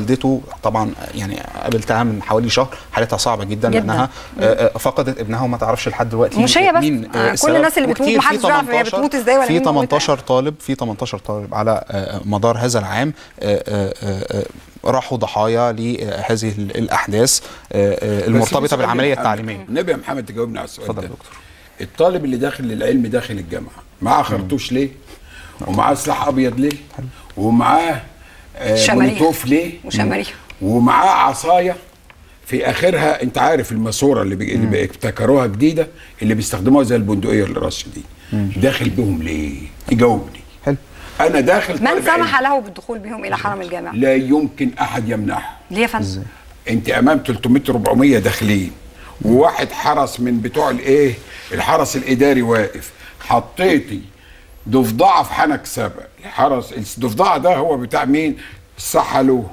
والدته طبعا يعني قابلتها من حوالي شهر حالتها صعبه جدا, جداً. لانها آه، آه، فقدت ابنها وما تعرفش لحد دلوقتي مش هي بس، مين آه، كل السبب. الناس اللي بتموت وكتير، محدش في بيعرف هي 18 بتموت إزاي ولا في مين موتها. 18 طالب في 18 طالب على آه، مدار هذا العام آه، آه، آه، راحوا ضحايا لهذه ال- الاحداث آه، آه، بس في المرتبطه سؤال بالعمليه يا محمد. التعليميه النبي يا محمد تجاوبني على السؤال اتفضل ده يا دكتور. الطالب اللي داخل العلم داخل الجامعه معاه خرطوش ليه ومعاه سلاح ابيض ليه ومعاه آه، شماريخ. مولوتوف ليه وشماريخ. ومعاه عصايه في اخرها انت عارف الماسوره اللي, بي... اللي بيبتكروها جديده اللي بيستخدموها زي البندقيه الرش دي داخل بهم ليه يجاوبني حلو انا داخل من طالب سمح علم. له بالدخول بهم الى حرم الجامع لا يمكن احد يمنعه ليه يا فندم انت امام 300 400 داخلين وواحد حرس من بتوع الايه الحرس الاداري واقف حطيتي ضفدعه في حنك سبق الحرس الضفدعه ده هو بتاع مين سحلوه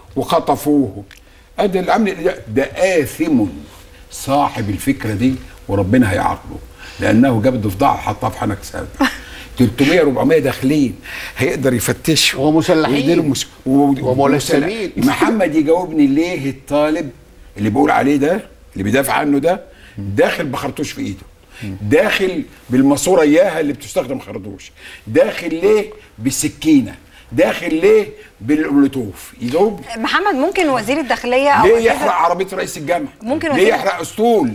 وخطفوه ادي الامن الإداري. ده اثم صاحب الفكره دي وربنا هيعاقبه لانه جاب ضفدعه وحطها في حنك سبق 300 400 داخلين هيقدر يفتشوا ومسلحين. ويديله مس... و... وملثمين. محمد يجاوبني ليه الطالب اللي بقول عليه ده اللي بيدافع عنه ده داخل بخرطوش في ايده داخل بالماسوره اياها اللي بتستخدم خرطوش داخل ليه بسكينه داخل ليه بالمولوتوف يجاوب محمد ممكن وزير الداخليه او ليه وزير- يحرق عربيه رئيس الجامعه ممكن ليه وزير- يحرق اسطول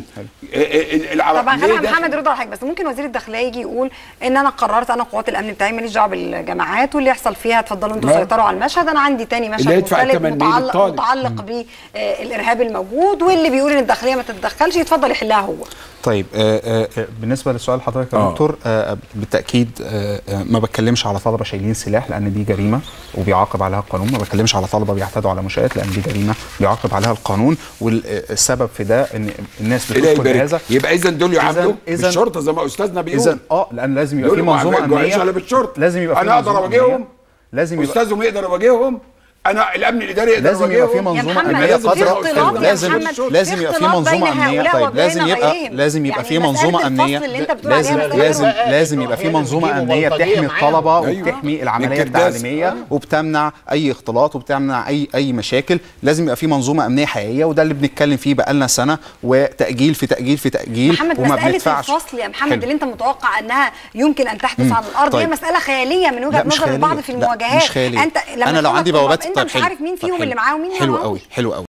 العرب طبعا ليه خلينا داخل- محمد رضا على حاجه بس ممكن وزير الداخليه يجي يقول ان انا قررت انا قوات الامن بتاعي ماليش دعوه بالجامعات واللي يحصل فيها اتفضلوا انتوا لا. سيطروا على المشهد انا عندي تاني مشهد اللي يدفع مختلف الثمن مين؟ متعلق الطالب. متعلق بالارهاب الموجود واللي بيقول ان الداخليه ما تتدخلش يتفضل يحلها هو طيب آه، آه، آه، بالنسبه لسؤال حضرتك يا آه. دكتور آه، بالتاكيد آه، آه، ما بتكلمش على طلبه شايلين سلاح لان دي جريمه وبيعاقب عليها القانون ما بتكلمش على طلبه بيعتدوا على منشات لان دي جريمه بيعاقب عليها القانون والسبب في ده ان الناس إله بتدخل يبارك. بهذا يبقى اذا دول يعاملوا إذن- بالشرطه زي ما استاذنا بيقول اذا اه لان لازم يبقى دول في ما منظومه بيواجهوش امنيه ولا بالشرطه لازم يبقى في انا اقدر منظومة اواجههم أمنية. لازم يبقى استاذهم يقدر يواجههم انا الامن الاداري يقدر لازم يبقى في يواجههم. يا منظومه محمد، امنيه لازم في قادره اختلاط يا لازم محمد، لازم في يبقى في اختلاط منظومه بين امنيه هؤلاء طيب وبين لازم يبقى غيرهم. لازم يبقى يعني في مسألة منظومه الفصل امنيه اللي انت بتقول عليها لازم مسألة لازم الفصل. لازم يبقى في هي اللي منظومه بتجيبوا امنيه بلطجية بتحمي معاهم. الطلبه أيوة. وبتحمي العمليه الكرداس. التعليميه وبتمنع اي اختلاط وبتمنع اي اي مشاكل لازم يبقى في منظومه امنيه حقيقيه وده اللي بنتكلم فيه بقالنا سنه وتاجيل في تاجيل في تاجيل محمد وما مسألة بندفعش الفصل يا محمد حلو. اللي انت متوقع انها يمكن ان تحدث على الارض هي طيب. مسألة خيالية من وجهة لا مش نظر البعض خيالية. في لا، المواجهات مش خيالية. انت لما انا لو تخلص عندي طلاب، بوابات انت طيب مش حلو. عارف مين طب فيهم حلو. اللي معاه ومين اللي حلو معاهوش. قوي حلو قوي